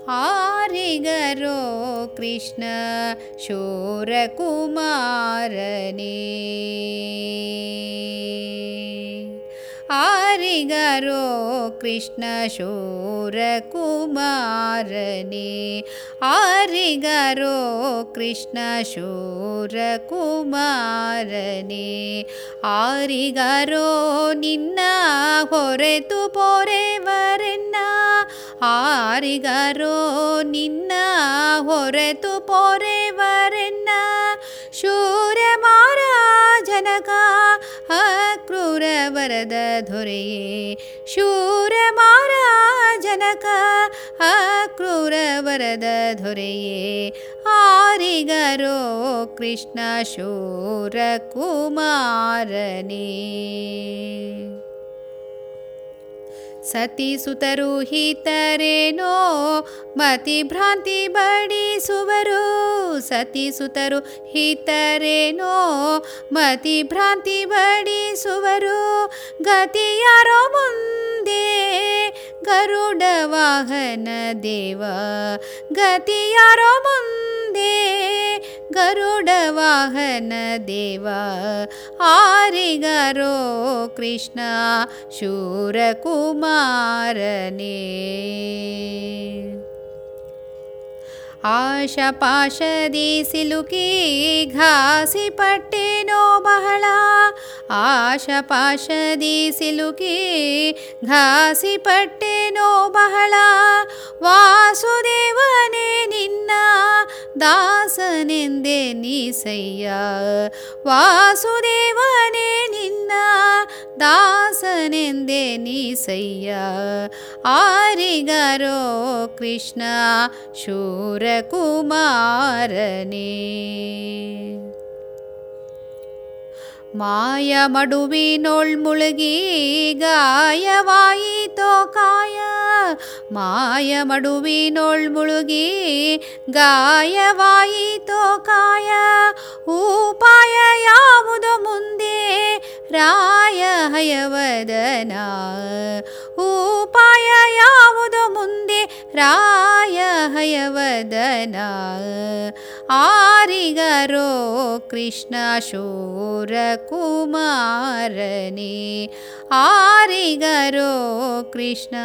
ಆರಿಗರೋ ಕೃಷ್ಣ ಶೂರಕುಮಾರನೇ ಆರಿಗರೋ ಕೃಷ್ಣ ಶೂರಕುಮಾರನೇ ಆರಿಗರೋ ಕೃಷ್ಣ ಶೂರಕುಮಾರನೇ ಆರಿಗರೋ ನಿನ್ನ ಹೊರೆತು ಪೊರೆವರೆನ್ನ ಆರಿಗರೋ ನಿನ್ನ ಹೊರೆತು ಪೊರೆವರೆನ್ನ ಶೂರ ಮಾರಾಜನಕ ಅಕ್ರೂರ ವರದ ದೊರೆಯೇ ಶೂರ ಮಾರಾಜನಕ ಅಕ್ರೂರ ವರದ ದೊರೆಯೇ ಆರಿಗರೋ ಕೃಷ್ಣ ಶೂರ ಕುಮಾರನೇ ಸತಿಸುತರು ಹಿತರೇನೋ ಮತಿಭ್ರಾಂತಿ ಬಡಿಸುವರು ಸತಿಸುತರು ಹಿತರೇನೋ ಮತಿಭ್ರಾಂತಿ ಬಡಿಸುವರು ಗತಿಯಾರೋ ಮುಂದೆ ಗರುಡ ವಾಹನ ದೇವ ಗತಿಯಾರೋ ಮುಂದೆ ಗರುಡ ವಾಹನ ದೇವ ಆರಿಗರೋ ಕೃಷ್ಣ ಶೂರಕುಮಾರನೇ ಆಶಪಾಶದಿ ಸಿಲುಕಿ ಘಾಸಿ ಪಟ್ಟೇನೋ ಬಹಳ ಆಶಪಾಶದಿ ಸಿಲುಕಿ ಘಾಸಿ ಪಟ್ಟೇನೋ ಬಹಳ ವಾಸುದೇವನೇ ನಿನ್ನ ದಾಸನೆಂದೆ ನೀಸಯ್ಯ ವಾಸುದೇವನೇ ನಿನ್ನ ದಾಸನೆಂದೆ ನೀಸಯ್ಯ ಆರಿಗರೋ ಕೃಷ್ಣ ಶೂರಕುಮಾರನೇ ಮಾಯ ಮಡುವಿನೊಳ್ ಮುಳುಗಿ ಗಾಯವಾಯಿತೋ ಕಾಯ ಮಾಯ ಮಡುವಿನೊಳ್ ಮುಳುಗಿ ಗಾಯವಾಯಿತೋ ಕಾಯ ಉಪಾಯ ಯಾವುದೋ ಮುಂದೆ ರಾಯ ಹಯವದನ ಉಪಾಯ ಯಾವುದೋ ಮುಂದೆ ರಾಯ ಹಯವದನ ಆರಿಗರೋ ಕೃಷ್ಣ ಶೂರ ಕುಮಾರನೇ ಆರಿಗರೋ ಕೃಷ್ಣ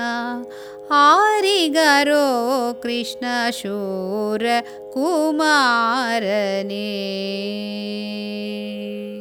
ಆರಿಗರೋ ಕೃಷ್ಣ ಶೂರ ಕುಮಾರನೇ